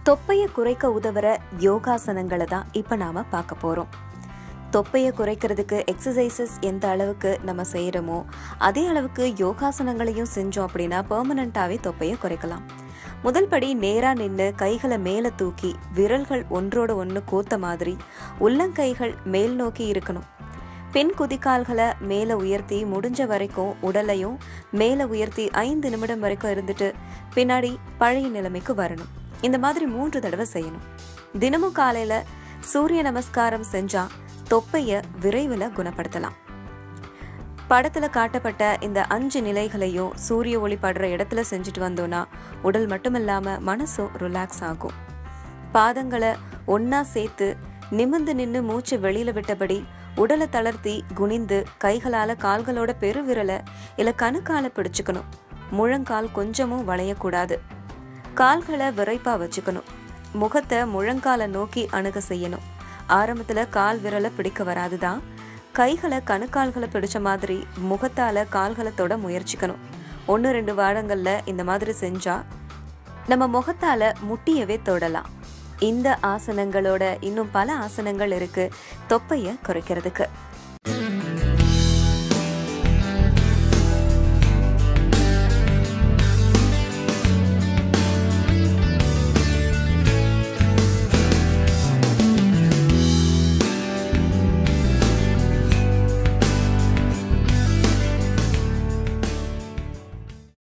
தொப்பையை குறைக்க உதவுற யோகாசனங்களை தான் இப்போ நாம பார்க்க போறோம் தொப்பையை குறைக்கிறதுக்கு எக்ஸசைசஸ் எந்த அளவுக்கு நம்ம செய்கிறோமோ அதே அளவுக்கு யோகாசனங்களையும் செஞ்சோம் அப்படின்னா பெர்மனண்ட்டாகவே தொப்பையை குறைக்கலாம் முதல் படி நேராக நின்று கைகளை மேலே தூக்கி விரல்கள் ஒன்றோட ஒன்று கோத்த மாதிரி உள்ளங்கைகள் மேல் நோக்கி இருக்கணும் பின் குதிக்கால்களை மேலே உயர்த்தி முடிஞ்ச வரைக்கும் உடலையும் மேலே உயர்த்தி ஐந்து நிமிடம் வரைக்கும் இருந்துட்டு பின்னாடி பழைய நிலைமைக்கு வரணும் இந்த மாதிரி மூன்று தடவை செய்யணும் தினமும் காலையில சூரிய நமஸ்காரம் செஞ்சா தொப்பைய விரைவில் குணப்படுத்தலாம் படத்துல காட்டப்பட்ட இந்த அஞ்சு நிலைகளையும் சூரிய ஒளி படுற இடத்துல செஞ்சுட்டு வந்தோம்னா உடல் மட்டுமில்லாம மனசும் ரிலாக்ஸ் ஆகும் பாதங்களை ஒண்ணா சேர்த்து நிமிர்ந்து நின்று மூச்சு வெளியில விட்டபடி உடலை தளர்த்தி குனிந்து கைகளால கால்களோட பெருவிரலை இல்ல கணுக்கால பிடிச்சுக்கணும் முழங்கால் கொஞ்சமும் வளையக்கூடாது கால்களை விரைப்பா வச்சுக்கணும் முகத்தை முழங்காலை நோக்கி அணுக செய்யணும் ஆரம்பத்துல கால் விரலை பிடிக்க வராதுதான் கைகளை கணுக்கால்களை பிடிச்ச மாதிரி முகத்தால கால்களை தொட முயற்சிக்கணும் ஒன்று ரெண்டு வாரங்கள்ல இந்த மாதிரி செஞ்சா நம்ம முகத்தால முட்டியவே தொடலாம் இந்த ஆசனங்களோட இன்னும் பல ஆசனங்கள் இருக்கு தொப்பைய குறைக்கிறதுக்கு